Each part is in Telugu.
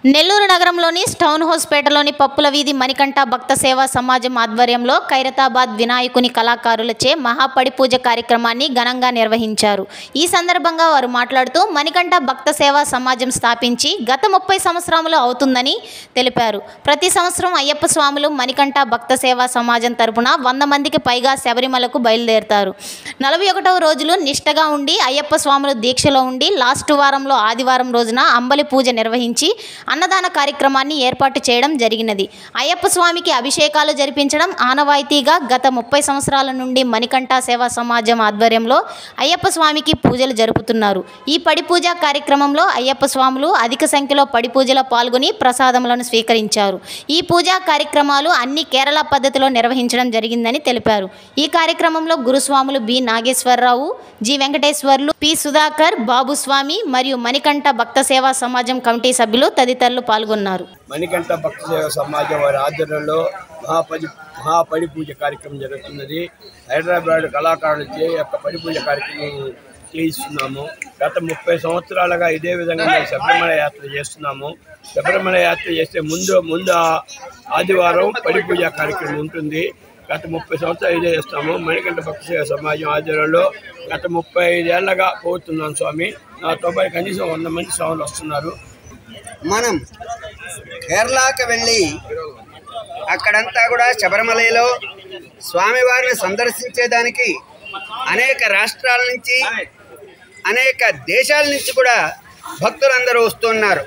నెల్లూరు నగరంలోని స్టౌన్ హౌస్పేటలోని పప్పుల వీధి మణికంఠ భక్త సేవా సమాజం ఆధ్వర్యంలో ఖైరతాబాద్ వినాయకుని కళాకారులచే మహాపడి పూజ కార్యక్రమాన్ని ఘనంగా నిర్వహించారు ఈ సందర్భంగా వారు మాట్లాడుతూ మణికంఠ భక్త సేవా సమాజం స్థాపించి గత ముప్పై సంవత్సరములు అవుతుందని తెలిపారు ప్రతి సంవత్సరం అయ్యప్ప స్వాములు మణికంఠ భక్త సేవా సమాజం తరపున వంద మందికి పైగా శబరిమలకు బయలుదేరుతారు నలభై ఒకటవ రోజులు నిష్టగా ఉండి అయ్యప్ప స్వాములు దీక్షలో ఉండి లాస్ట్ వారంలో ఆదివారం రోజున అంబలి పూజ నిర్వహించి అన్నదాన కార్యక్రమాన్ని ఏర్పాటు చేయడం జరిగినది అయ్యప్ప స్వామికి అభిషేకాలు జరిపించడం ఆనవాయితీగా గత ముప్పై సంవత్సరాల నుండి మణికంఠ సేవా సమాజం ఆధ్వర్యంలో అయ్యప్ప స్వామికి పూజలు జరుపుతున్నారు ఈ పడి పూజ కార్యక్రమంలో అయ్యప్ప స్వాములు అధిక సంఖ్యలో పడి పూజలో పాల్గొని ప్రసాదములను స్వీకరించారు ఈ పూజా కార్యక్రమాలు అన్ని కేరళ పద్ధతిలో నిర్వహించడం జరిగిందని తెలిపారు ఈ కార్యక్రమంలో గురుస్వాములు B Nageswararao G Venkateswarlu P Sudhakar Babuswami మరియు మణికంఠ భక్త సేవా సమాజం కమిటీ సభ్యులు తదితరులు పాల్గొన్నారు మణికంఠ భక్త సేవ సమాజం వారి ఆధ్వర్యంలో మహాపడి మహాపడి పూజ కార్యక్రమం జరుగుతున్నది హైదరాబాద్ కళాకారులచే ఈ యొక్క పడి పూజ కార్యక్రమం చేయిస్తున్నాము గత ముప్పై సంవత్సరాలుగా ఇదే విధంగా మేము శబరిమల యాత్ర చేస్తున్నాము శబరిమల యాత్ర చేస్తే ముందు ముందు ఆ ఆదివారం పడి పూజ కార్యక్రమం ఉంటుంది గత ముప్పై సంవత్సరాలు ఇదే చేస్తాము మణికంఠ భక్త సేవ సమాజం ఆధ్వర్యంలో గత ముప్పై ఐదేళ్లగా పోతున్నాం స్వామి నా తొంభై కనీసం వంద మంది స్వాములు వస్తున్నారు మనం కేరళకి వెళ్ళి అక్కడంతా కూడా శబరిమలలో స్వామివారిని సందర్శించేదానికి అనేక రాష్ట్రాల నుంచి అనేక దేశాల నుంచి కూడా భక్తులందరూ వస్తున్నారు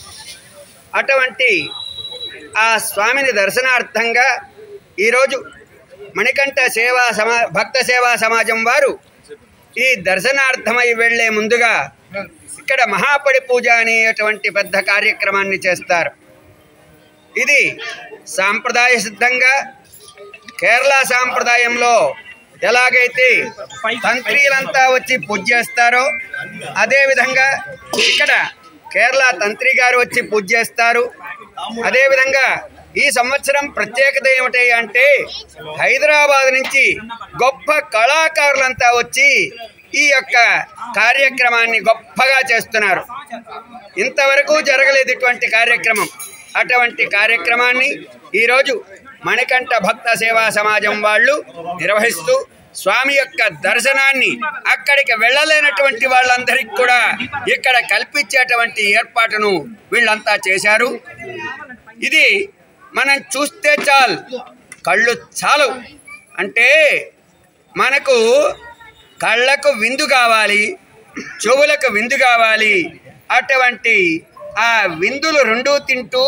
అటువంటి ఆ స్వామిని దర్శనార్థంగా ఈరోజు మణికంఠ సేవా సమా భక్త సేవా సమాజం వారు ఈ దర్శనార్థమై వెళ్లే ముందుగా ఇక్కడ మహాపడి పూజ అనేటువంటి పెద్ద కార్యక్రమాన్ని చేస్తారు ఇది సాంప్రదాయ సిద్ధంగా కేరళ సాంప్రదాయంలో ఎలాగైతే తంత్రీలంతా వచ్చి పూజ చేస్తారో అదేవిధంగా ఇక్కడ కేరళ తంత్రి గారు వచ్చి పూజ చేస్తారు అదేవిధంగా ఈ సంవత్సరం ప్రత్యేకత ఏమిటి అంటే హైదరాబాద్ నుంచి గొప్ప కళాకారులంతా వచ్చి ఈ యొక్క కార్యక్రమాన్ని గొప్పగా చేస్తున్నారు ఇంతవరకు జరగలేదు ఇటువంటి కార్యక్రమం అటువంటి కార్యక్రమాన్ని ఈరోజు మణికంఠ భక్త సేవా సమాజం వాళ్ళు నిర్వహిస్తూ స్వామి యొక్క దర్శనాన్ని అక్కడికి వెళ్ళలేనటువంటి వాళ్ళందరికీ కూడా ఇక్కడ కల్పించేటువంటి ఏర్పాటును వీళ్ళంతా చేశారు ఇది మనం చూస్తే చాలు కళ్ళు చాలు అంటే మనకు కళ్ళకు విందు కావాలి చెవులకు విందు కావాలి అటువంటి ఆ విందులు రెండూ తింటూ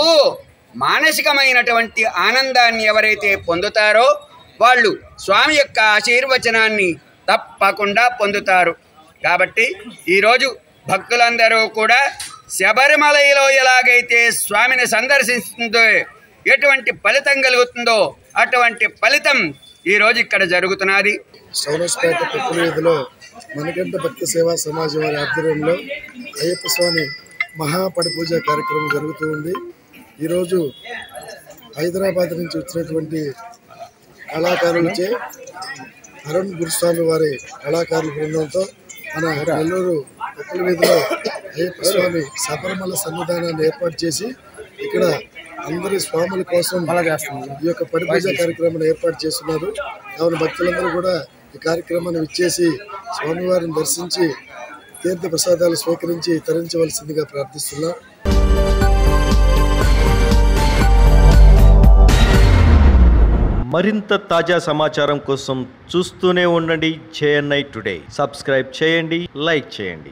మానసికమైనటువంటి ఆనందాన్ని ఎవరైతే పొందుతారో వాళ్ళు స్వామి యొక్క ఆశీర్వచనాన్ని తప్పకుండా పొందుతారు కాబట్టి ఈరోజు భక్తులందరూ కూడా శబరిమలలో ఎలాగైతే స్వామిని సందర్శిస్తుందో ఎటువంటి ఫలితం కలుగుతుందో అటువంటి ఫలితం ఈరోజు ఇక్కడ జరుగుతున్నది సౌరస్పేట పెట్టుల వీధిలో మణికంఠ భక్తి సేవా సమాజం వారి ఆధ్వర్యంలో అయ్యప్ప స్వామి మహాపడి పూజ కార్యక్రమం జరుగుతూ ఉంది ఈరోజు హైదరాబాద్ నుంచి వచ్చినటువంటి కళాకారులచే అరుణ్ గురుస్వామి వారి కళాకారుల బృందంతో మన నెల్లూరు పెట్టుల వీధిలో అయ్యప్ప స్వామి శబరిమల సన్నిధానాన్ని ఏర్పాటు చేసి ఇక్కడ అందరి స్వాముల కోసం ఈ యొక్క పడి పూజ కార్యక్రమాన్ని ఏర్పాటు చేస్తున్నారు కావున భక్తులందరూ కూడా ఈ కార్యక్రమాన్ని విచ్చేసి స్వామివారిని దర్శించి తీర్థ ప్రసాదాలు స్వీకరించి తరించవలసిందిగా ప్రార్థిస్తున్నాం మరింత తాజా సమాచారం కోసం చూస్తూనే ఉండండి జేఎన్ఐ టుడే సబ్స్క్రైబ్ చేయండి లైక్ చేయండి